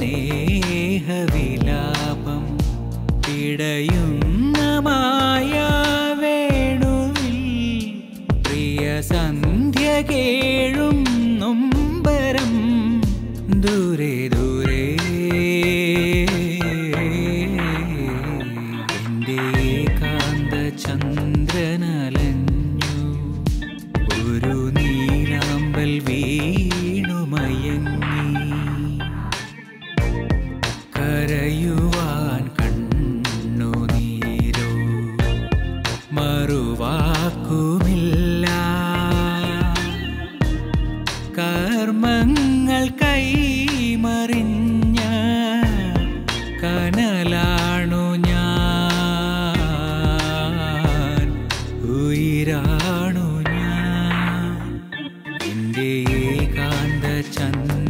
സ്നേഹവിലാപം പിടയുന്ന മായാവേണുവിൽ പ്രിയ സന്ധ്യ കേഴും നൊമ്പരം ദൂരെ ദൂരെ എൻ്റെ ഏകാന്ത ചന്ദ്രനലഞ്ഞു ഒരു നീലാമ്പൽ വീണുമയങ്ങി കരയുവാൻ കണ്ണുനീരോ മറുവാക്കുമില്ല കർമ്മങ്ങൾ കൈമറിഞ്ഞ കനലാണു ഞാൻ ഉയരാണു ഞാൻ എൻ്റെ ഏകാന്ത ചന്ദ്ര